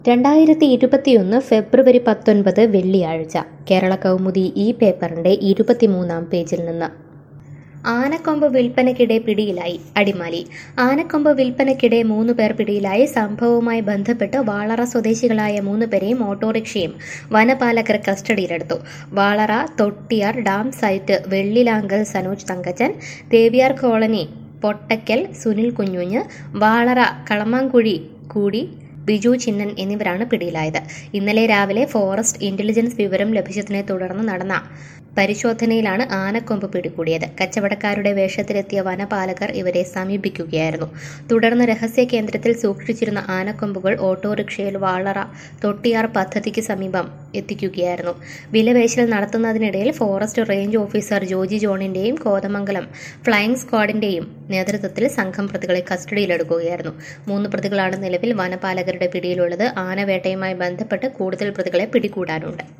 രണ്ടായിരത്തി ഇരുപത്തിയൊന്ന് ഫെബ്രുവരി പത്തൊൻപത് വെള്ളിയാഴ്ച കേരള കൗമുദി ഈ പേപ്പറിന്റെ ഇരുപത്തിമൂന്നാം പേജിൽ നിന്ന് ആനക്കൊമ്പ് വിൽപ്പനയ്ക്കിടെ പിടിയിലായി അടിമാലി ആനക്കൊമ്പ് വിൽപ്പനയ്ക്കിടെ മൂന്ന് പേർ പിടിയിലായി സംഭവവുമായി ബന്ധപ്പെട്ട് വാളറ സ്വദേശികളായ മൂന്ന് പേരെയും ഓട്ടോറിക്ഷയും വനപാലകർ കസ്റ്റഡിയിലെടുത്തു Valara Thottiyar dam site Vellilankal Sanoj Thankachan Deviyar colony Pottakkal Sunil കുഞ്ഞുഞ്ഞ് വാളറ കളമാങ്കുഴി കൂടി ബിജു ചിന്നൻ എന്നിവരാണ് പിടിയിലായത് ഇന്നലെ രാവിലെ ഫോറസ്റ്റ് ഇന്റലിജൻസ് വിവരം ലഭിച്ചതിനെ തുടർന്ന് നടന്ന പരിശോധനയിലാണ് ആനക്കൊമ്പ് പിടികൂടിയത് കച്ചവടക്കാരുടെ വേഷത്തിലെത്തിയ വനപാലകർ ഇവരെ സമീപിക്കുകയായിരുന്നു തുടർന്ന് രഹസ്യ കേന്ദ്രത്തിൽ സൂക്ഷിച്ചിരുന്ന ആനക്കൊമ്പുകൾ ഓട്ടോറിക്ഷയിൽ വാളറ തൊട്ടിയാർ പദ്ധതിക്ക് സമീപം എത്തിക്കുകയായിരുന്നു വിലപേശൽ നടത്തുന്നതിനിടയിൽ ഫോറസ്റ്റ് റേഞ്ച് ഓഫീസർ ജോജി ജോണിന്റെയും കോതമംഗലം ഫ്ലൈയിംഗ് സ്ക്വാഡിന്റെയും നേതൃത്വത്തിൽ സംഘം പ്രതികളെ കസ്റ്റഡിയിലെടുക്കുകയായിരുന്നു മൂന്ന് പ്രതികളാണ് നിലവിൽ വനപാലകരുടെ പിടിയിലുള്ളത് ആനവേട്ടയുമായി ബന്ധപ്പെട്ട് കൂടുതൽ പ്രതികളെ പിടികൂടാനുണ്ട്